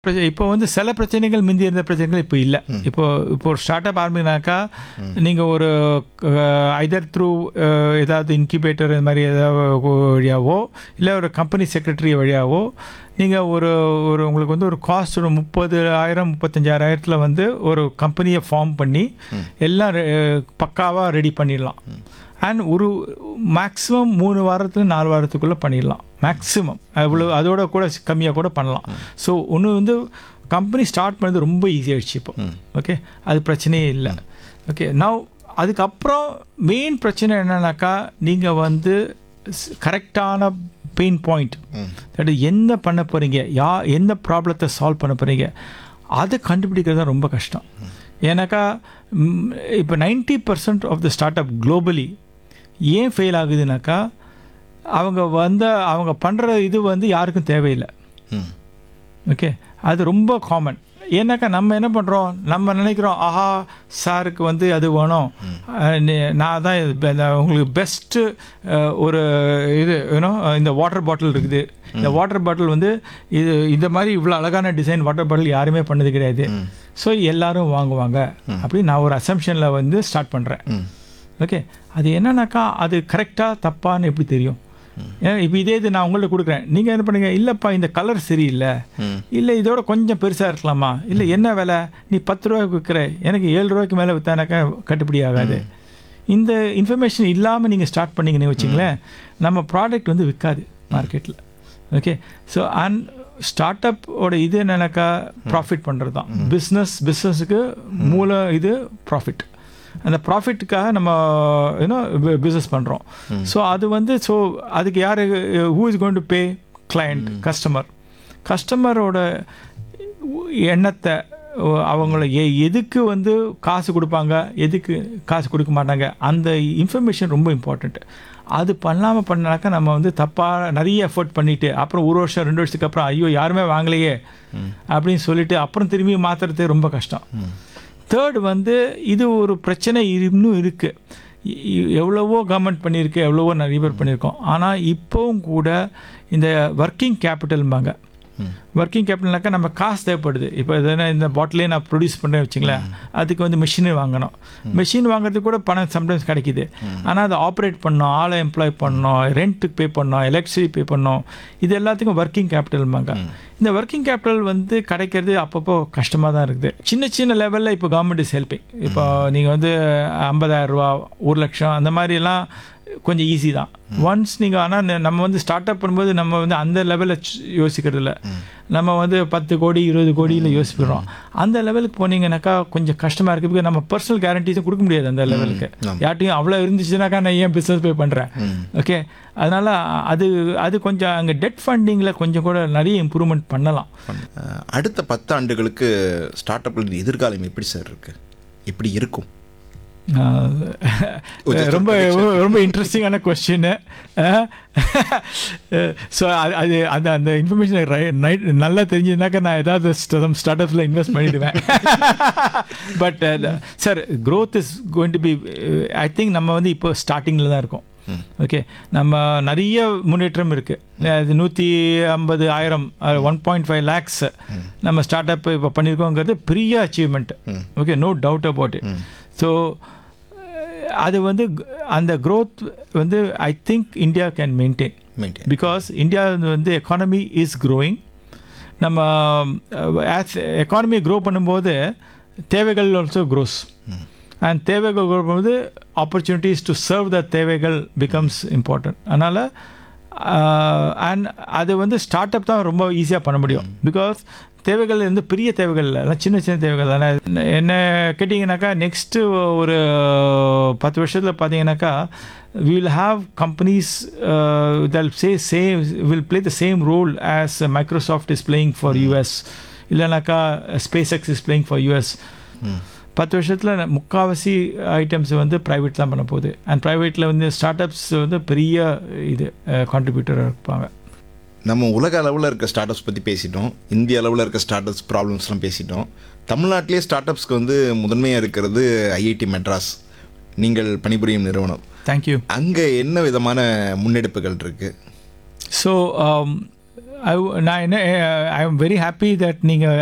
பிரச்சனை இப்போ வந்து சில பிரச்சனைகள் முந்தி இருந்த பிரச்சனைகள் இப்போ இல்லை இப்போ இப்போ ஒரு ஸ்டார்ட் அப் ஆரம்பினாக்கா நீங்கள் ஒரு ஐதர் த்ரூ ஏதாவது இன்குபேட்டர் இது மாதிரி ஏதாவது வழியாவோ இல்லை ஒரு கம்பெனி செக்ரட்டரி வழியாவோ நீங்கள் ஒரு ஒரு உங்களுக்கு வந்து ஒரு காஸ்ட் ஒரு முப்பது ஆயிரம் முப்பத்தஞ்சாயிரத்தில் வந்து ஒரு கம்பெனியை ஃபார்ம் பண்ணி எல்லாம் பக்காவாக ரெடி பண்ணிடலாம் அண்ட் ஒரு மேக்ஸிமம் மூணு வாரத்துக்கு நாலு வாரத்துக்குள்ளே பண்ணிடலாம் மேக்ஸிமம் அவ்வளோ அதோட கூட கம்மியாக கூட பண்ணலாம் ஸோ ஒன்று வந்து கம்பெனி ஸ்டார்ட் பண்ணது ரொம்ப ஈஸியாகிடுச்சு இப்போ ஓகே அது பிரச்சனையே இல்லை ஓகே நான் அதுக்கப்புறம் மெயின் பிரச்சனை என்னன்னாக்கா நீங்கள் வந்து கரெக்டான பெயின் பாயிண்ட் தட் என்ன பண்ண போகிறீங்க யா எந்த ப்ராப்ளத்தை சால்வ் பண்ண போகிறீங்க அதை கண்டுபிடிக்கிறது தான் ரொம்ப கஷ்டம் ஏன்னாக்கா இப்போ ninety percent of the start up globally ஏன் ஃபெயில் ஆகுதுனாக்கா அவங்க வந்த அவங்க பண்ணுற இது வந்து யாருக்கும் தேவையில்லை ஓகே அது ரொம்ப காமன் ஏன்னாக்கா நம்ம என்ன பண்ணுறோம் நம்ம நினைக்கிறோம் ஆஹா சாருக்கு வந்து அது வேணும் நான் தான் உங்களுக்கு பெஸ்ட்டு ஒரு இது வேணும் இந்த வாட்டர் பாட்டில் இருக்குது இந்த வாட்டர் பாட்டில் வந்து இது இந்த மாதிரி இவ்வளோ அழகான டிசைன் வாட்டர் பாட்டில் யாருமே பண்ணது கிடையாது ஸோ எல்லாரும் வாங்குவாங்க அப்படின்னு நான் ஒரு அசம்ஷனில் வந்து ஸ்டார்ட் பண்ணுறேன் ஓகே அது என்னன்னாக்கா அது கரெக்டாக தப்பான்னு எப்படி தெரியும் ஏன்னா இப்போ இதே இது நான் உங்கள்ட்ட கொடுக்குறேன் நீங்கள் என்ன பண்ணுங்க இல்லைப்பா இந்த கலர் சரியில்லை இல்லை இதோட கொஞ்சம் பெருசாக இருக்கலாமா இல்லை என்ன விலை நீ பத்து ரூபாய்க்கு விற்கிற எனக்கு ஏழு ரூபாய்க்கு மேலே விற்றானாக்கா கட்டுப்படி ஆகாது இந்த இன்ஃபர்மேஷன் இல்லாமல் நீங்கள் ஸ்டார்ட் பண்ணிங்கன்னு வச்சிங்களேன் நம்ம ப்ராடக்ட் வந்து விற்காது மார்க்கெட்டில் ஓகே ஸோ அண்ட் ஸ்டார்ட் அப்போட இது என்னன்னாக்கா ப்ராஃபிட் பண்ணுறது தான் பிஸ்னஸ் பிஸ்னஸுக்கு மூல இது ப்ராஃபிட் அந்த ப்ராஃபிட்டுக்காக நம்ம யூனோ பிஸ்னஸ் பண்ணுறோம் ஸோ அது வந்து ஸோ அதுக்கு யார் who is going to pay client customer கஸ்டமரோட எண்ணத்தை அவங்கள எ எதுக்கு வந்து காசு கொடுப்பாங்க எதுக்கு காசு கொடுக்க மாட்டாங்க அந்த இன்ஃபர்மேஷன் ரொம்ப இம்பார்ட்டண்ட் அது பண்ணாமல் பண்ணாக்கா நம்ம வந்து தப்பாக நிறைய எஃபர்ட் பண்ணிவிட்டு அப்புறம் ஒரு வருஷம் ரெண்டு வருஷத்துக்கு அப்புறம் ஐயோ யாருமே வாங்கலையே அப்படின்னு சொல்லிட்டு அப்புறம் திரும்பி மாற்றுறது ரொம்ப கஷ்டம் தேர்ட் வந்து இது ஒரு பிரச்சனை இன்னும் இருக்குது எவ்வளவோ கவர்மெண்ட் பண்ணியிருக்கு எவ்வளவோ நிறைய பேர் பண்ணியிருக்கோம் ஆனால் இப்போவும் கூட இந்த ஒர்க்கிங் கேபிட்டல்பாங்க ஒர்க்கிங் கேபிட்டல்னாக்கா நம்ம காசு தேவைப்படுது இப்போ எதனா இந்த பாட்டிலே நான் ப்ரொடியூஸ் பண்ணுறேன் வச்சுங்களேன் அதுக்கு வந்து மிஷினு வாங்கணும் மிஷின் வாங்குறதுக்கு கூட பணம் சம்டைம்ஸ் கிடைக்கிது ஆனால் அதை ஆப்ரேட் பண்ணோம் ஆளை எம்ப்ளாய் பண்ணோம் ரெண்ட்டுக்கு பே பண்ணோம் எலக்ட்ரிசிட்டி பே பண்ணோம் இது எல்லாத்துக்கும் ஒர்க்கிங் கேபிட்டல்பாங்க இந்த ஒர்க்கிங் கேபிட்டல் வந்து கிடைக்கிறது அப்பப்போ கஷ்டமாக தான் இருக்குது சின்ன சின்ன லெவலில் இப்போ கவர்மெண்ட் இஸ் ஹெல்பிங் இப்போ நீங்கள் வந்து ஐம்பதாயிரம் ரூபா ஒரு லட்சம் அந்த மாதிரிலாம் கொஞ்சம் ஈஸி தான் ஒன்ஸ் நீங்கள் ஆனால் நம்ம வந்து ஸ்டார்ட் அப் பண்ணும்போது நம்ம வந்து அந்த லெவலில் யோசிக்கிறது இல்லை நம்ம வந்து பத்து கோடி இருபது கோடியில் யோசிக்கிறோம் அந்த லெவலுக்கு போனீங்கன்னாக்கா கொஞ்சம் கஷ்டமாக இருக்குது பிகாஸ் நம்ம பர்சனல் கேரண்டிஸும் கொடுக்க முடியாது அந்த லெவலுக்கு யார்ட்டையும் அவ்வளோ இருந்துச்சுனாக்கா நான் ஏன் பிஸ்னஸ் பே பண்ணுறேன் ஓகே அதனால் அது அது கொஞ்சம் அங்கே டெட் ஃபண்டிங்கில் கொஞ்சம் கூட நிறைய இம்ப்ரூவ்மெண்ட் பண்ணலாம் அடுத்த பத்து ஆண்டுகளுக்கு ஸ்டார்ட் அப்பில் எதிர்காலம் எப்படி சார் இருக்கு எப்படி இருக்கும் ரொம்ப ரொம்ப இன்ட்ரெஸ்டிங்கான கொஸ்டின் ஸோ அது அது அந்த அந்த இன்ஃபர்மேஷன் நைட் நல்லா தெரிஞ்சதுனாக்கா நான் ஏதாவது ஸ்டார்ட் அப்ஸில் இன்வெஸ்ட் பண்ணிடுவேன் but sir growth is going to be I think நம்ம வந்து இப்போ ஸ்டார்டிங்கில் தான் இருக்கோம் ஓகே நம்ம நிறைய முன்னேற்றம் இருக்குது அது நூற்றி ஐம்பது ஆயிரம் ஒன் பாயிண்ட் ஃபைவ் லேக்ஸ் நம்ம ஸ்டார்ட் அப் இப்போ பண்ணியிருக்கோங்கிறது பெரிய achievement okay no doubt about it so அது வந்து அந்த க்ரோத் வந்து I think India can maintain because India வந்து எக்கானமி இஸ் க்ரோயிங் நம்ம ஆஸ் எக்கானமி க்ரோ பண்ணும்போது தேவைகள் ஆல்சோ க்ரோஸ் அண்ட் தேவைகள் க்ரோ பண்ணும்போது ஆப்பர்ச்சுனிட்டிஸ் டு சர்வ் த தேவைகள் பிகம்ஸ் இம்பார்ட்டன்ட் அதனால் அண்ட் அது வந்து ஸ்டார்ட் அப் தான் ரொம்ப ஈஸியாக பண்ண முடியும் பிகாஸ் தேவைகள் வந்து பெரிய தேவைகள் இல்லை சின்ன சின்ன தேவைகள் தானே என்ன கேட்டிங்கனாக்கா நெக்ஸ்ட்டு ஒரு பத்து வருஷத்தில் பார்த்தீங்கன்னாக்கா we will have companies uh, that say same will play the same role as uh, Microsoft is playing for US இல்லைனாக்கா SpaceX is playing for US பத்து வருஷத்தில் முக்கால்வாசி ஐட்டம்ஸ் வந்து ப்ரைவேட் தான் பண்ண போகுது அண்ட் ப்ரைவேட்டில் வந்து ஸ்டார்ட் அப்ஸ் வந்து பெரிய இது கான்ட்ரிபியூட்டராக இருப்பாங்க நம்ம உலக அளவில் இருக்க ஸ்டார்ட் அப்ஸ் பற்றி பேசிட்டோம் இந்திய அளவில் இருக்க ஸ்டார்ட் அப்ஸ் ப்ராப்ளம்ஸ்லாம் பேசிட்டோம் தமிழ்நாட்டிலே ஸ்டார்ட் அப்ஸ்க்கு வந்து முதன்மையாக இருக்கிறது ஐஐடி மெட்ராஸ் நீங்கள் பணிபுரியும் நிறுவனம் தேங்க்யூ அங்கே என்ன விதமான முன்னெடுப்புகள் இருக்குது ஸோ நான் என்ன I am very happy that நீங்கள்